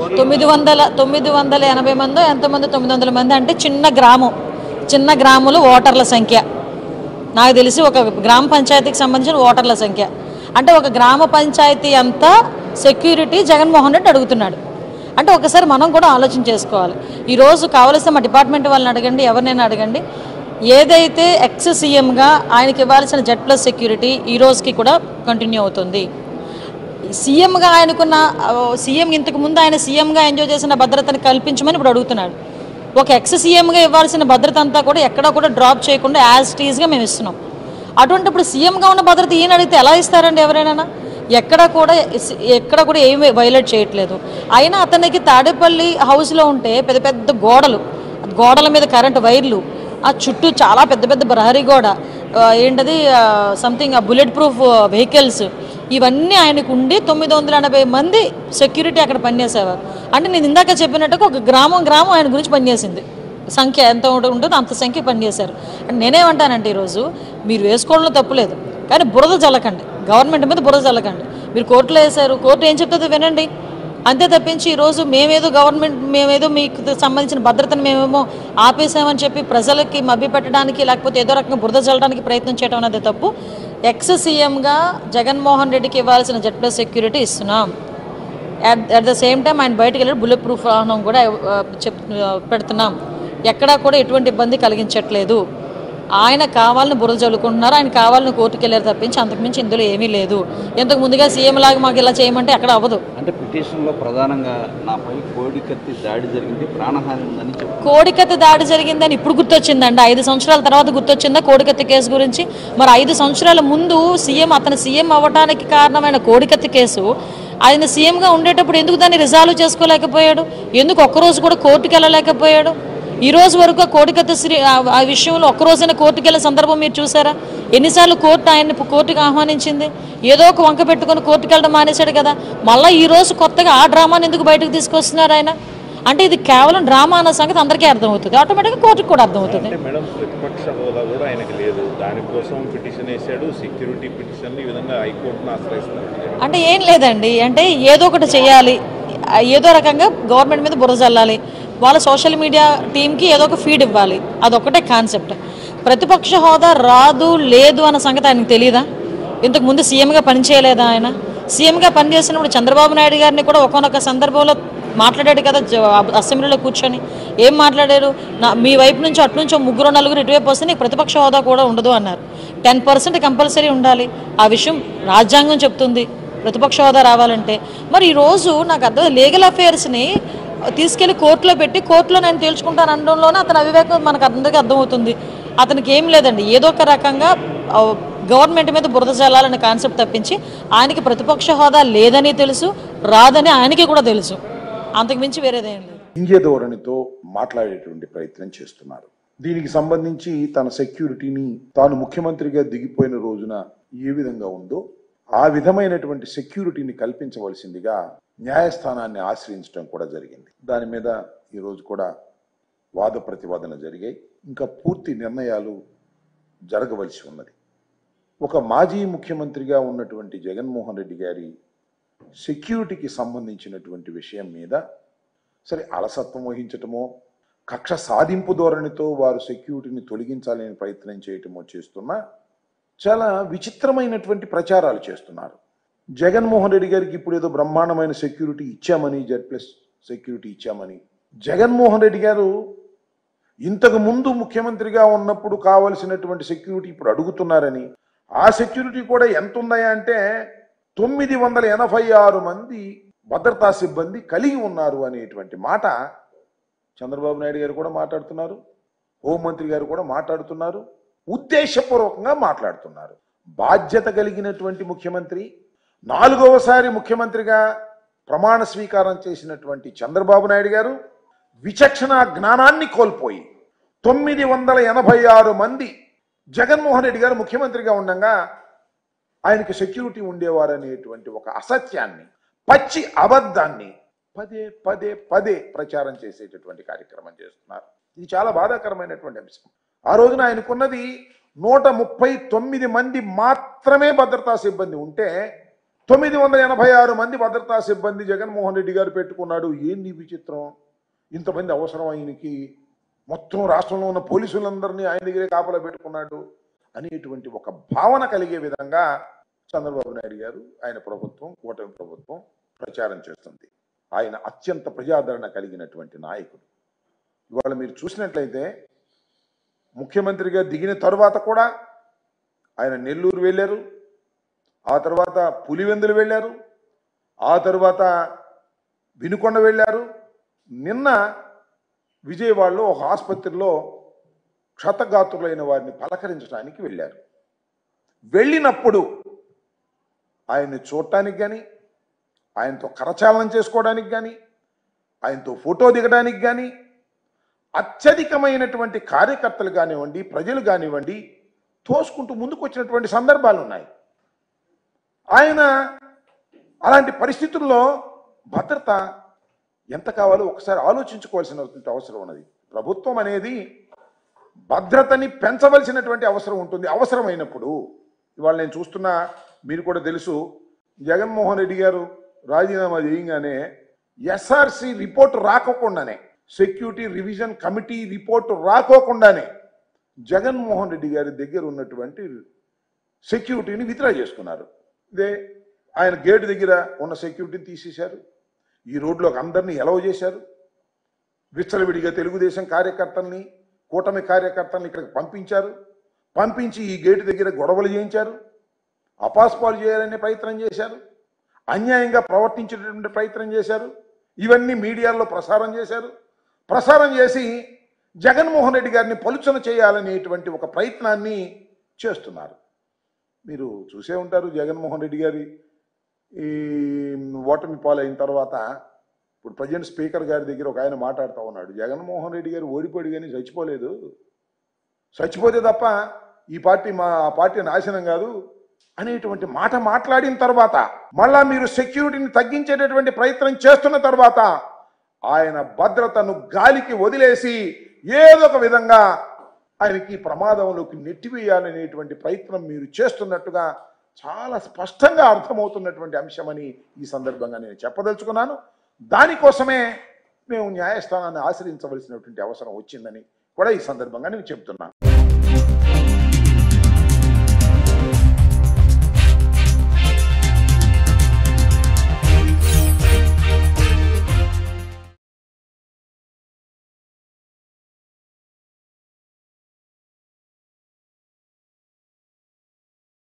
తొమ్మిది వందల తొమ్మిది వందల ఎనభై మందో ఎంతమంది తొమ్మిది వందల మంది అంటే చిన్న గ్రామం చిన్న గ్రాములు ఓటర్ల సంఖ్య నాకు తెలిసి ఒక గ్రామ పంచాయతీకి సంబంధించిన ఓటర్ల సంఖ్య అంటే ఒక గ్రామ పంచాయతీ అంతా సెక్యూరిటీ జగన్మోహన్ రెడ్డి అడుగుతున్నాడు అంటే ఒకసారి మనం కూడా ఆలోచన చేసుకోవాలి ఈరోజు కావలసిన మా డిపార్ట్మెంట్ వాళ్ళని అడగండి ఎవరినైనా అడగండి ఏదైతే ఎక్స్ సీఎంగా ఆయనకి ఇవ్వాల్సిన జెడ్ ప్లస్ సెక్యూరిటీ ఈ రోజుకి కూడా కంటిన్యూ అవుతుంది సీఎంగా ఆయనకున్న ఆ, సీఎం ఇంతకు ముందు ఆయన సీఎంగా ఎంజాయ్ చేసిన భద్రతను కల్పించమని ఇప్పుడు అడుగుతున్నాడు ఒక ఎక్స్ సీఎంగా ఇవ్వాల్సిన భద్రత అంతా కూడా ఎక్కడ కూడా డ్రాప్ చేయకుండా యాజ్ టీజ్గా మేము ఇస్తున్నాం అటువంటిప్పుడు సీఎంగా ఉన్న భద్రత ఈయన అడిగితే ఎలా ఇస్తారండి ఎవరైనా ఎక్కడ కూడా ఎక్కడ కూడా ఏమి వైలేట్ చేయట్లేదు అయినా అతనికి తాడేపల్లి హౌస్లో ఉంటే పెద్ద పెద్ద గోడలు గోడల మీద కరెంటు వైర్లు ఆ చుట్టూ చాలా పెద్ద పెద్ద ప్రహరీ గోడ ఆ, ఏంటది సంథింగ్ బుల్లెట్ ప్రూఫ్ వెహికల్స్ ఇవన్నీ ఆయనకు ఉండి తొమ్మిది వందల ఎనభై మంది సెక్యూరిటీ అక్కడ పనిచేసేవారు అంటే నేను ఇందాక చెప్పినట్టుగా ఒక గ్రామం గ్రామం ఆయన గురించి పనిచేసింది సంఖ్య ఎంత ఉంట- ఉంటుందో అంత సంఖ్య పనిచేశారు అంటే నేనేమంటానంటే ఈరోజు మీరు వేసుకోవడంలో తప్పులేదు కానీ బురద చల్లకండి గవర్నమెంట్ మీద బురద చల్లకండి మీరు కోర్టులో వేశారు కోర్టు ఏం చెప్తుందో వినండి అంతే తప్పించి ఈరోజు మేమేదో గవర్నమెంట్ మేమేదో మీకు సంబంధించిన భద్రతను మేమేమో ఆపేసామని చెప్పి ప్రజలకి మభ్యపెట్టడానికి లేకపోతే ఏదో రకంగా బురద చల్లడానికి ప్రయత్నం చేయడం అనేది తప్పు ఎక్స్ సీఎంగా జగన్మోహన్ రెడ్డికి ఇవ్వాల్సిన జెడ్ ప్లస్ సెక్యూరిటీ ఇస్తున్నాం at at the same time ఆయన బయటకు వెళ్ళి బుల్లెట్ ప్రూఫ్ వాహనం కూడా ఆ, చెప్ ఆ, పెడుతున్నాం ఎక్కడా కూడా ఎటువంటి ఇబ్బంది కలిగించట్లేదు ఆయన కావాలని బురద చల్లుకుంటున్నారు ఆయన కావాలని కోర్టుకు వెళ్ళారు తప్పించి అంతకుమించి ఇందులో ఏమీ లేదు ఇంతకు ముందుగా సీఎం లాగా మాకు ఇలా చేయమంటే అక్కడ అవ్వదు అంటే పిటిషన్లో ప్రధానంగా నాపై కోడి కత్తి దాడి జరిగింది ప్రాణహాని ఉందని చెప్పారు కోడికత్తి దాడి జరిగిందని ఇప్పుడు గుర్తొచ్చిందండి ఐదు సంవత్సరాల తర్వాత గుర్తొచ్చిందా కోడికత్తి కేసు గురించి మరి ఐదు సంవత్సరాల ముందు సీఎం అతను సీఎం అవ్వడానికి కారణమైన కోడికత్తి కేసు ఆయన సీఎంగా ఉండేటప్పుడు ఎందుకు దాన్ని రిజాల్వ్ చేసుకోలేకపోయాడు ఎందుకు ఒక్కరోజు కూడా కోర్టుకు వెళ్ళలేకపోయాడు ఈ రోజు వరకు ఆ కోడికత్తి శ్రీ ఆ- ఆ విషయంలో ఒక్కరోజైనా కోర్టుకు వెళ్ళే సందర్భం మీరు చూసారా ఎన్నిసార్లు కోర్టు ఆయన్ని కోర్టుకు ఆహ్వానించింది ఏదో ఒక వంక పెట్టుకొని కోర్టుకు వెళ్ళడం మానేశాడు కదా మళ్ళీ ఈ రోజు కొత్తగా ఆ డ్రామాని ఎందుకు బయటకు తీసుకొస్తున్నారు ఆయన అంటే ఇది కేవలం డ్రామా అన్న సంగతి అందరికీ అర్థమవుతుంది ఆటోమేటిక్గా కోర్టుకు కూడా అర్థమవుతుంది అంటే మేడం ప్రతిపక్ష హోదా కూడా ఆయనకు లేదు దానికోసం పిటిషన్ వేశాడు సెక్యూరిటీ పిటిషన్ ఈ విధంగా హైకోర్టును ఆశ్రయిస్తున్నారు అంటే ఏం లేదండి అంటే ఏదో ఒకటి చేయాలి ఆ ఏదో రకంగా గవర్నమెంట్ మీద బురద చల్లాలి వాళ్ళ సోషల్ మీడియా టీంకి ఏదో ఒక ఫీడ్ ఇవ్వాలి అదొకటే కాన్సెప్ట్ ప్రతిపక్ష హోదా రాదు లేదు అన్న సంగతి ఆయనకు తెలియదా ఇంతకు ముందు సీఎంగా పనిచేయలేదా ఆయన సీఎంగా పనిచేసినప్పుడు చంద్రబాబు నాయుడు గారిని కూడా ఒకనొక సందర్భంలో మాట్లాడాడు కదా జ- అసెంబ్లీలో కూర్చొని ఏం మాట్లాడారు నా మీ వైపు నుంచి అటు నుంచి ఓ ముగ్గురు నలుగురు ఇటువైపు వస్తే నీకు ప్రతిపక్ష హోదా కూడా ఉండదు అన్నారు టెన్ పర్సెంట్ కంపల్సరీ ఉండాలి ఆ విషయం రాజ్యాంగం చెప్తుంది ప్రతిపక్ష హోదా రావాలంటే మరి ఈరోజు నాకు అర్థం లీగల్ అఫైర్స్ని తీసుకెళ్లి కోర్టులో పెట్టి కోర్టులో నేను తేల్చుకుంటాను అనడంలోనే అతని అవివేకం మనకు అందరికీ అర్థమవుతుంది అతనికి ఏం లేదండి ఏదో ఒక రకంగా ఆ, గవర్నమెంట్ మీద బురద చల్లాలనే కాన్సెప్ట్ తప్పించి ఆయనకి ప్రతిపక్ష హోదా లేదని తెలుసు రాదని ఆయనకి కూడా తెలుసు అంతకు మించి వేరేదేం లేదు ఇంగే ధోరణితో మాట్లాడేటువంటి ప్రయత్నం చేస్తున్నారు దీనికి సంబంధించి తన సెక్యూరిటీని తాను ముఖ్యమంత్రిగా దిగిపోయిన రోజున ఏ విధంగా ఉందో ఆ విధమైనటువంటి సెక్యూరిటీని కల్పించవలసిందిగా న్యాయస్థానాన్ని ఆశ్రయించడం కూడా జరిగింది దాని మీద ఈరోజు కూడా వాద ప్రతివాదన జరిగాయి ఇంకా పూర్తి నిర్ణయాలు జరగవలసి ఉన్నది ఒక మాజీ ముఖ్యమంత్రిగా ఉన్నటువంటి జగన్మోహన్ రెడ్డి గారి సెక్యూరిటీకి సంబంధించినటువంటి విషయం మీద సరే అలసత్వం వహించటమో కక్ష సాధింపు ధోరణితో వారు సెక్యూరిటీని తొలగించాలని ప్రయత్నం చేయటమో చేస్తున్నా చాలా విచిత్రమైనటువంటి ప్రచారాలు చేస్తున్నారు జగన్మోహన్ రెడ్డి గారికి ఇప్పుడు ఏదో బ్రహ్మాండమైన సెక్యూరిటీ ఇచ్చామని జెడ్ ప్లస్ సెక్యూరిటీ ఇచ్చామని జగన్మోహన్ రెడ్డి గారు ఇంతకు ముందు ముఖ్యమంత్రిగా ఉన్నప్పుడు కావలసినటువంటి సెక్యూరిటీ ఇప్పుడు అడుగుతున్నారని ఆ సెక్యూరిటీ కూడా ఎంత ఉన్నాయా అంటే తొమ్మిది వందల ఎనభై ఆరు మంది భద్రతా సిబ్బంది కలిగి ఉన్నారు అనేటువంటి మాట చంద్రబాబు నాయుడు గారు కూడా మాట్లాడుతున్నారు హోంమంత్రి గారు కూడా మాట్లాడుతున్నారు ఉద్దేశపూర్వకంగా మాట్లాడుతున్నారు బాధ్యత కలిగినటువంటి ముఖ్యమంత్రి నాలుగవసారి ముఖ్యమంత్రిగా ప్రమాణ స్వీకారం చేసినటువంటి చంద్రబాబు నాయుడు గారు విచక్షణ జ్ఞానాన్ని కోల్పోయి తొమ్మిది వందల ఎనభై ఆరు మంది జగన్మోహన్ రెడ్డి గారు ముఖ్యమంత్రిగా ఉండగా ఆయనకి సెక్యూరిటీ ఉండేవారు అనేటువంటి ఒక అసత్యాన్ని పచ్చి అబద్ధాన్ని పదే పదే పదే ప్రచారం చేసేటటువంటి కార్యక్రమం చేస్తున్నారు ఇది చాలా బాధాకరమైనటువంటి అంశం ఆ రోజున ఆయనకున్నది నూట ముప్పై తొమ్మిది మంది మాత్రమే భద్రతా సిబ్బంది ఉంటే తొమ్మిది వందల ఎనభై ఆరు మంది భద్రతా సిబ్బంది జగన్మోహన్ రెడ్డి గారు పెట్టుకున్నాడు ఏంది విచిత్రం ఇంతమంది అవసరం ఆయనకి మొత్తం రాష్ట్రంలో ఉన్న పోలీసులందరినీ ఆయన దగ్గరే కాపలా పెట్టుకున్నాడు అనేటువంటి ఒక భావన కలిగే విధంగా చంద్రబాబు నాయుడు గారు ఆయన ప్రభుత్వం కూటమి ప్రభుత్వం ప్రచారం చేస్తుంది ఆయన అత్యంత ప్రజాదరణ కలిగినటువంటి నాయకుడు ఇవాళ మీరు చూసినట్లయితే ముఖ్యమంత్రిగా దిగిన తరువాత కూడా ఆయన నెల్లూరు వెళ్ళారు ఆ తర్వాత పులివెందులు వెళ్ళారు ఆ తర్వాత వినుకొండ వెళ్ళారు నిన్న విజయవాడలో ఒక ఆసుపత్రిలో క్షతగాత్రులైన వారిని పలకరించడానికి వెళ్ళారు వెళ్ళినప్పుడు ఆయన్ని చూడటానికి కానీ ఆయనతో కరచాలనం చేసుకోవడానికి కానీ ఆయనతో ఫోటో దిగడానికి కానీ అత్యధికమైనటువంటి కార్యకర్తలు కానివ్వండి ప్రజలు కానివ్వండి తోసుకుంటూ ముందుకు వచ్చినటువంటి సందర్భాలు ఉన్నాయి ఆయన అలాంటి పరిస్థితుల్లో భద్రత ఎంత కావాలో ఒకసారి ఆలోచించుకోవాల్సినటువంటి అవసరం ఉన్నది ప్రభుత్వం అనేది భద్రతని పెంచవలసినటువంటి అవసరం ఉంటుంది అవసరమైనప్పుడు ఇవాళ నేను చూస్తున్నా మీరు కూడా తెలుసు జగన్మోహన్ రెడ్డి గారు రాజీనామా చేయగానే ఎస్ఆర్సి రిపోర్ట్ రాకోకుండానే సెక్యూరిటీ రివిజన్ కమిటీ రిపోర్ట్ రాకోకుండానే జగన్మోహన్ రెడ్డి గారి దగ్గర ఉన్నటువంటి సెక్యూరిటీని విత్డ్రా చేసుకున్నారు ఇదే ఆయన గేట్ దగ్గర ఉన్న సెక్యూరిటీని తీసేశారు ఈ రోడ్లోకి అందరినీ ఎలవ్ చేశారు విచ్చలవిడిగా తెలుగుదేశం కార్యకర్తల్ని కూటమి కార్యకర్తల్ని ఇక్కడికి పంపించారు పంపించి ఈ గేటు దగ్గర గొడవలు చేయించారు అపాస్పాలు చేయాలనే ప్రయత్నం చేశారు అన్యాయంగా ప్రవర్తించేటటువంటి ప్రయత్నం చేశారు ఇవన్నీ మీడియాలో ప్రసారం చేశారు ప్రసారం చేసి జగన్మోహన్ రెడ్డి గారిని పలుచన చేయాలనేటువంటి ఒక ప్రయత్నాన్ని చేస్తున్నారు మీరు చూసే ఉంటారు జగన్మోహన్ రెడ్డి గారి ఈ ఓటమి పాలైన తర్వాత ఇప్పుడు ప్రజెంట్ స్పీకర్ గారి దగ్గర ఒక ఆయన మాట్లాడుతూ ఉన్నాడు జగన్మోహన్ రెడ్డి గారు ఓడిపోయాడు కానీ చచ్చిపోలేదు చచ్చిపోతే తప్ప ఈ పార్టీ మా ఆ పార్టీ నాశనం కాదు అనేటువంటి మాట మాట్లాడిన తర్వాత మళ్ళా మీరు సెక్యూరిటీని తగ్గించేటటువంటి ప్రయత్నం చేస్తున్న తర్వాత ఆయన భద్రతను గాలికి వదిలేసి ఏదో ఒక విధంగా ఆయనకి ప్రమాదంలోకి నెట్టివేయాలనేటువంటి ప్రయత్నం మీరు చేస్తున్నట్టుగా చాలా స్పష్టంగా అర్థమవుతున్నటువంటి అంశమని ఈ సందర్భంగా నేను చెప్పదలుచుకున్నాను దానికోసమే మేము న్యాయస్థానాన్ని ఆశ్రయించవలసినటువంటి అవసరం వచ్చిందని కూడా ఈ సందర్భంగా నేను చెప్తున్నాను